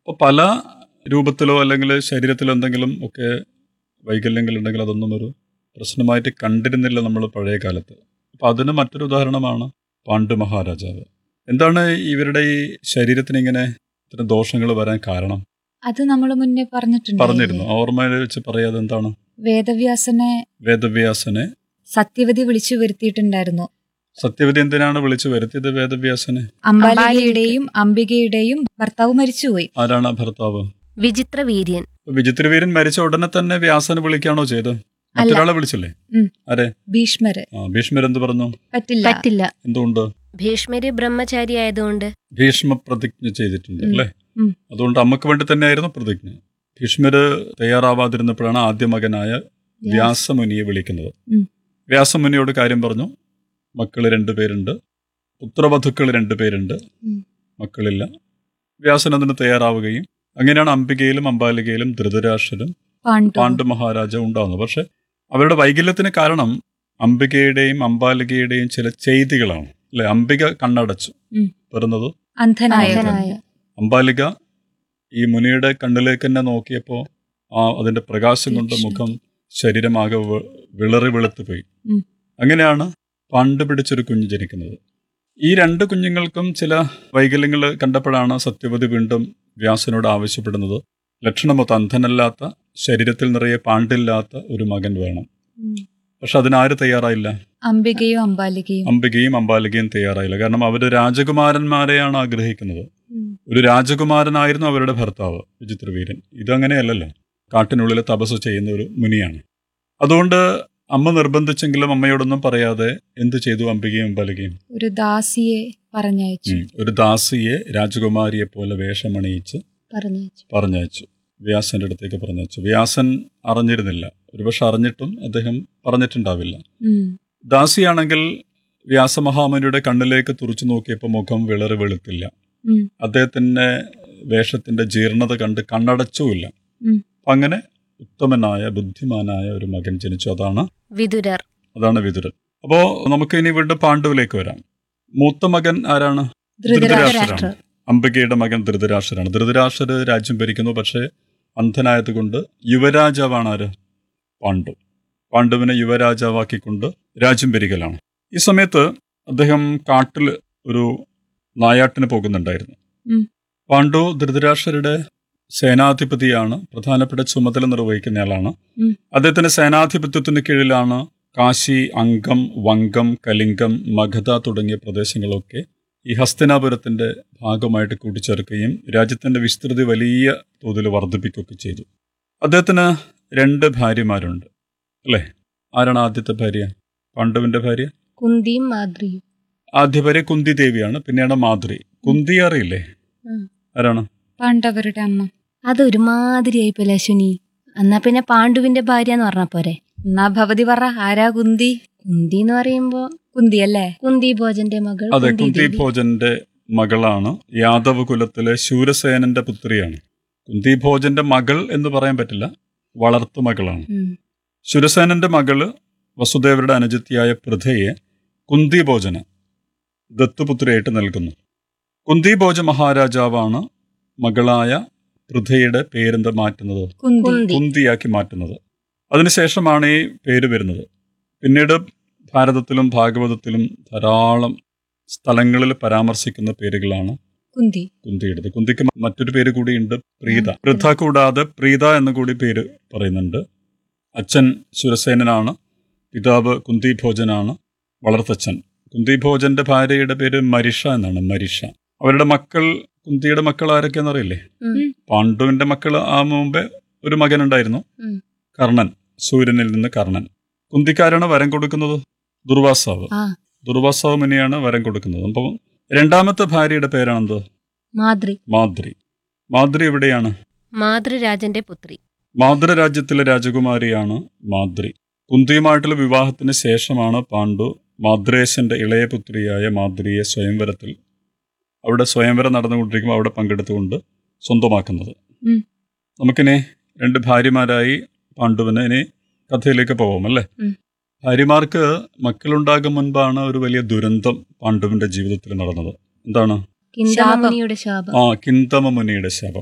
അപ്പോൾ പല രൂപത്തിലോ അല്ലെങ്കിൽ ശരീരത്തിലോ എന്തെങ്കിലും ഒക്കെ വൈകല്യങ്ങൾ ഉണ്ടെങ്കിൽ അതൊന്നും ഒരു പ്രശ്നമായിട്ട് കണ്ടിരുന്നില്ല നമ്മൾ പഴയ കാലത്ത് അപ്പോൾ അതിന് മറ്റൊരു ഉദാഹരണമാണ് പാണ്ഡു മഹാരാജാവ് എന്താണ് ഇവരുടെ ഈ ശരീരത്തിന് ഇങ്ങനെ ഇത്തരം ദോഷങ്ങൾ വരാൻ കാരണം അത് നമ്മൾ മുന്നേ പറഞ്ഞിട്ടുണ്ട് പറഞ്ഞിരുന്നു ഓർമ്മയിൽ വെച്ച് പറയാതെ എന്താണ് വേദവ്യാസനെ വേദവ്യാസനെ സത്യവതി വിളിച്ചു വരുത്തിയിട്ടുണ്ടായിരുന്നു സത്യവതി എന്തിനാണ് വിളിച്ചു വരുത്തിയത് വേദവ്യാസനെ അംബാലികയുടെയും അംബികയുടെയും ഭർത്താവ് മരിച്ചുപോയി ആരാണ് ആ ഭർത്താവ് വിചിത്ര വീര്യൻ വിചിത്രവീരൻ മരിച്ച ഉടനെ തന്നെ വ്യാസനെ വിളിക്കാണോ ചെയ്തത് മറ്റൊരാളെ വിളിച്ചില്ലേ ഉം. ആരെ ഭീഷ്മര് ആ ഭീഷ്മർ എന്ത് പറഞ്ഞു പറ്റില്ല പറ്റില്ല എന്തുകൊണ്ട് ഭീഷ്മര് ബ്രഹ്മചാരി ആയതുകൊണ്ട് ഭീഷ്മ പ്രതിജ്ഞ ചെയ്തിട്ടുണ്ട് ഉം. അല്ലേ ഉം. അതുകൊണ്ട് അമ്മക്ക് വേണ്ടി തന്നെയായിരുന്നു പ്രതിജ്ഞ ഭീഷ്മര് തയ്യാറാവാതിരുന്നപ്പോഴാണ് ആദ്യ മകനായ വ്യാസമുനിയെ വിളിക്കുന്നത് ഉം. വ്യാസമുനിയോട് കാര്യം പറഞ്ഞു മക്കള് രണ്ടുപേരുണ്ട് പുത്രവധുക്കൾ രണ്ടുപേരുണ്ട് ഉം. മക്കളില്ല വ്യാസൻ അതിന് തയ്യാറാവുകയും അങ്ങനെയാണ് അംബികയിലും അംബാലികയിലും ധൃതരാഷ്ട്രരും പാണ്ഡു പാണ്ഡു മഹാരാജാവ് ഉണ്ടാകുന്നത് പക്ഷെ അവരുടെ വൈകല്യത്തിന് കാരണം അംബികയുടെയും അംബാലികയുടെയും ചില ചെയ്തികളാണ് അല്ലെ അംബിക കണ്ണടച്ചു ഉം. വരുന്നത് അന്ധനായത് അന്ധനായ. അംബാലിക ഈ മുനിയുടെ കണ്ണിലേക്ക് തന്നെ നോക്കിയപ്പോൾ ആ അതിന്റെ പ്രകാശം കൊണ്ട് തീക്ഷ്ണത. മുഖം ശരീരമാകെ വെ- വിളറി വെളുത്തു പോയി ഉം. അങ്ങനെയാണ് പണ്ട് പിടിച്ചൊരു കുഞ്ഞ് ജനിക്കുന്നത് ഈ രണ്ട് കുഞ്ഞുങ്ങൾക്കും ചില വൈകല്യങ്ങൾ കണ്ടപ്പോഴാണ് സത്യവതി വീണ്ടും വ്യാസനോട് ആവശ്യപ്പെടുന്നത് ലക്ഷണമൊത്ത അന്ധനല്ലാത്ത ശരീരത്തിൽ നിറയെ പാണ്ടില്ലാത്ത ഒരു മകൻ വേണം ഉം. പക്ഷെ അതിനാര് തയ്യാറായില്ല അംബികയും അംബാലികയും അംബികയും അംബാലികയും തയ്യാറായില്ല കാരണം അവര് രാജകുമാരന്മാരെയാണ് ആഗ്രഹിക്കുന്നത് ഉം. ഒരു രാജകുമാരനായിരുന്നു അവരുടെ ഭർത്താവ് വിചിത്രവീരൻ ഇതങ്ങനെയല്ലല്ലോ കാട്ടിനുള്ളിൽ തപസ് ചെയ്യുന്ന ഒരു മുനിയാണ് അതുകൊണ്ട് അമ്മ നിർബന്ധിച്ചെങ്കിലും അമ്മയോടൊന്നും പറയാതെ എന്ത് ചെയ്തു അംബികയും അംബാലികയും ഒരു ദാസിയെ പറഞ്ഞയച്ചു ഉം. ഒരു ദാസിയെ രാജകുമാരിയെ പോലെ വേഷമണിയിച്ച് പറഞ്ഞു പറഞ്ഞയച്ചു വ്യാസന്റെ അടുത്തേക്ക് പറഞ്ഞയച്ചു വ്യാസൻ അറിഞ്ഞിരുന്നില്ല ഒരുപക്ഷെ അറിഞ്ഞിട്ടും അദ്ദേഹം പറഞ്ഞിട്ടുണ്ടാവില്ല ഉം. ദാസിയാണെങ്കിൽ വ്യാസമഹാമുനിയുടെ കണ്ണിലേക്ക് തുറച്ചു നോക്കിയപ്പോൾ മുഖം വിളറി വെളുത്തില്ല ഉം. അദ്ദേഹത്തിന്റെ വേഷത്തിന്റെ ജീർണത കണ്ട് കണ്ണടച്ചുമില്ല ഉം. അപ്പൊ അങ്ങനെ ഉത്തമനായ ബുദ്ധിമാനായ ഒരു മകൻ ജനിച്ചു അതാണ് വിതുരർ അതാണ് വിതുരൻ അപ്പോ നമുക്ക് ഇനി വീണ്ടും പാണ്ഡുവിലേക്ക് വരാം മൂത്ത മകൻ ആരാണ് ധൃതരാഷ്ട്രർ അംബികയുടെ മകൻ ധൃതരാഷ്ട്രനാണ് ധൃതരാഷ്ട്രർ രാജ്യം ഭരിക്കുന്നു പക്ഷേ അന്ധനായതുകൊണ്ട് യുവരാജാവാണ് ആര് പാണ്ഡു പാണ്ഡുവിനെ യുവരാജാവാക്കിക്കൊണ്ട് രാജ്യം ഭരിക്കലാണ് ഈ സമയത്ത് അദ്ദേഹം കാട്ടിൽ ഒരു നായാട്ടിന് പോകുന്നുണ്ടായിരുന്നു ഉം. പാണ്ഡു ധൃതരാഷ്ട്രരുടെ സേനാധിപതിയാണ് പ്രധാനപ്പെട്ട ചുമതല നിർവഹിക്കുന്നയാളാണ് ഉം. അദ്ദേഹത്തിന്റെ സേനാധിപത്യത്തിന് കീഴിലാണ് കാശി അങ്കം വങ്കം കലിംഗം മഗധ തുടങ്ങിയ പ്രദേശങ്ങളൊക്കെ ഈ ഹസ്തിനാപുരത്തിന്റെ ഭാഗമായിട്ട് കൂട്ടിച്ചേർക്കുകയും രാജ്യത്തിന്റെ വിസ്തൃതി വലിയ തോതിൽ വർദ്ധിപ്പിക്കുകയൊക്കെ ചെയ്തു അദ്ദേഹത്തിന് രണ്ട് ഭാര്യമാരുണ്ട് അല്ലേ ആരാണ് ആദ്യത്തെ ഭാര്യ പാണ്ഡവിന്റെ ഭാര്യ കുന്തിയും മാദ്രിയും ആദ്യ ഭാര്യ കുന്തി ദേവിയാണ് പിന്നെയാണ് മാധുരി കുന്തി അറിയില്ലേ ഉം. ആരാണ് പാണ്ഡവരുടെ അമ്മ അതൊരുമാതിരിയായി പോലെ അശ്വിനി എന്നാ പിന്നെ പാണ്ഡുവിന്റെ ഭാര്യ എന്ന് പറഞ്ഞ പോരെ എന്നാ ഭവതി പറ ആരാ കുന്തി കുന്തി എന്ന് പറയുമ്പോ കുന്തി അല്ലേ കുന്തി ഭോജന്റെ മകൾ അതെ കുന്തി കുന്തി ദേവി. ഭോജന്റെ മകളാണ് യാദവ് കുലത്തിലെ ശൂരസേനന്റെ പുത്രിയാണ് കുന്തി ഭോജന്റെ മകൾ എന്ന് പറയാൻ പറ്റില്ല വളർത്തു മകളാണ് ഉം. ശുരസേനന്റെ മകള് വസുദേവരുടെ അനുജത്തിയായ പൃഥയെ കുന്തി ഭോജന ദത്തുപുത്രിയായിട്ട് നൽകുന്നു കുന്തി ഭോജ മഹാരാജാവാണ് മകളായ പൃഥയുടെ പേരെന്ത് മാറ്റുന്നത് കുന്തി കുന്തി കുന്തിയാക്കി മാറ്റുന്നത് അതിനുശേഷമാണ് ഈ പേര് വരുന്നത് പിന്നീട് ഭാരതത്തിലും ഭാഗവതത്തിലും ധാരാളം സ്ഥലങ്ങളിൽ പരാമർശിക്കുന്ന പേരുകളാണ് കുന്തി കുന്തിയുടേത് കുന്തിക്ക് മറ്റൊരു പേര് കൂടിയുണ്ട് പ്രീത പൃഥ കൂടാതെ പ്രീത എന്ന് കൂടി പേര് പറയുന്നുണ്ട് അച്ഛൻ സുരസേനനാണ് പിതാവ് കുന്തി ഭോജനാണ് വളർത്തച്ഛൻ കുന്തി ഭോജന്റെ ഭാര്യയുടെ പേര് മരിഷ എന്നാണ് മരിഷ അവരുടെ മക്കൾ കുന്തിയുടെ മക്കൾ ആരൊക്കെയാണെന്ന് അറിയില്ലേ ഉം. പാണ്ഡുവിന്റെ മക്കൾ ആ മുമ്പേ ഒരു മകനുണ്ടായിരുന്നു ഉം. കർണൻ സൂര്യനിൽ നിന്ന് കർണൻ കുന്തിക്കാരാണ് വരം കൊടുക്കുന്നത് ദുർവാസാവ് ആ ദുർവാസാവ് മുനിയാണ് വരം കൊടുക്കുന്നത് അപ്പം രണ്ടാമത്തെ ഭാര്യയുടെ പേരാണെന്ത് മാദ്രി മാദ്രി മാദ്രി എവിടെയാണ് മാതൃരാജന്റെ പുത്രി മാദ്ര രാജ്യത്തിലെ രാജകുമാരിയാണ് മാദ്രി കുന്തിയുമായിട്ടുള്ള വിവാഹത്തിന് ശേഷമാണ് പാണ്ഡു മാദ്രേശന്റെ ഇളയ പുത്രിയായ മാദ്രിയെ സ്വയംവരത്തിൽ അവിടെ സ്വയംവരം നടന്നുകൊണ്ടിരിക്കുമ്പോൾ അവിടെ പങ്കെടുത്തുകൊണ്ട് സ്വന്തമാക്കുന്നത് ഉം. നമുക്കിനി രണ്ട് ഭാര്യമാരായി പാണ്ഡുവിന് ഇനി കഥയിലേക്ക് പോവാം അല്ലേ ഉം. ഭാര്യമാർക്ക് മക്കളുണ്ടാകും മുൻപാണ് ഒരു വലിയ ദുരന്തം പാണ്ഡുവിന്റെ ജീവിതത്തിൽ നടന്നത് എന്താണ് കിന്തമുനിയുടെ ശാപം ആ കിന്തമ മുനിയുടെ ശാപം